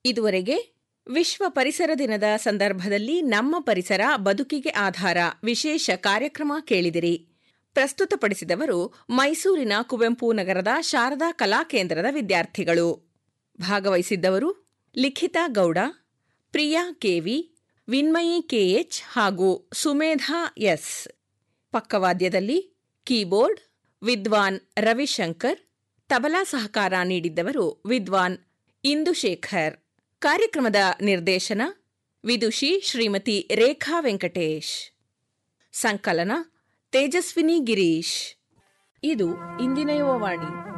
ಇದುವರೆಗೆ ವಿಶ್ವ ಪರಿಸರ ದಿನದ ಸಂದರ್ಭದಲ್ಲಿ ನಮ್ಮ ಪರಿಸರ ಬದುಕಿಗೆ ಆಧಾರ ವಿಶೇಷ ಕಾರ್ಯಕ್ರಮ ಕೇಳಿದಿರಿ ಪ್ರಸ್ತುತಪಡಿಸಿದವರು ಮೈಸೂರಿನ ಕುವೆಂಪು ನಗರದ ಶಾರದಾ ಕಲಾಕೇಂದ್ರದ ವಿದ್ಯಾರ್ಥಿಗಳು ಭಾಗವಹಿಸಿದ್ದವರು ಲಿಖಿತಾ ಗೌಡ ಪ್ರಿಯಾ ಕೆವಿ ವಿನ್ಮಯಿ ಕೆಎಚ್ ಹಾಗೂ ಸುಮೇಧಾ ಎಸ್ ಪಕ್ಕವಾದ್ಯದಲ್ಲಿ ಕೀಬೋರ್ಡ್ ವಿದ್ವಾನ್ ರವಿಶಂಕರ್ ತಬಲಾ ಸಹಕಾರ ನೀಡಿದ್ದವರು ವಿದ್ವಾನ್ ಇಂದುಶೇಖರ್ ಕಾರ್ಯಕ್ರಮದ ನಿರ್ದೇಶನ ವಿದುಷಿ ಶ್ರೀಮತಿ ರೇಖಾ ವೆಂಕಟೇಶ್ ಸಂಕಲನ ತೇಜಸ್ವಿನಿ ಗಿರೀಶ್ ಇದು ಇಂದಿನ ಯುವವಾಣಿ